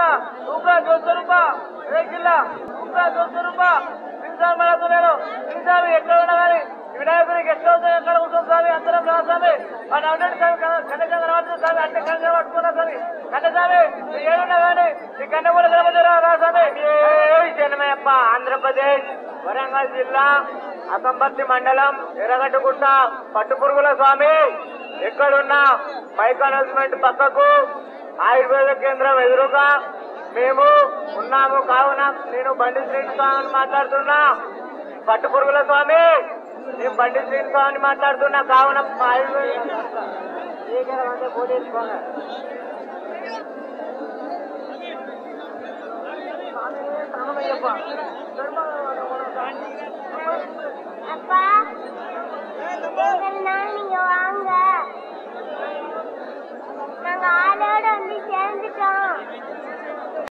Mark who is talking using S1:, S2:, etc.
S1: ఇంకా దోస్తు రూపా ఏ జిల్లా ఇంకా దోస్తు రూపా నిమిషాలు మరొకలేరు నిమిషాలు ఎక్కడ ఉన్నా కానీ వినాయకుడికి ఎక్కడ అవుతాయి ఎక్కడ ఉంటుంది స్వామి అందరం రా స్వామి ఆ నవ్వుడు స్వామి కన్నె కనబడుతుంది స్వామి అంటే కన్నె పట్టుకున్నా స్వామి కన్నె స్వామి నువ్వు ఏడున్నా కానీ నీ కన్నె కూడా కనబడుతురా రా స్వామి జనమయ్యప్ప ఆంధ్రప్రదేశ్ వరంగల్ జిల్లా అసంపర్తి మండలం ఎర్రగట్టుకుంట పట్టుపురుగుల స్వామి ఎక్కడున్నా మైక్ అనౌన్స్మెంట్ పక్కకు ఆయుర్వేద కేంద్రం ఎదురుగా మేము ఉన్నాము కావున నేను బండి శ్రీని స్వామిని మాట్లాడుతున్నా పట్టుపురుగుల స్వామి నేను బండి శ్రీని స్వామిని మాట్లాడుతున్నా కావున మా ఆయుర్వేద
S2: అప్పా నాని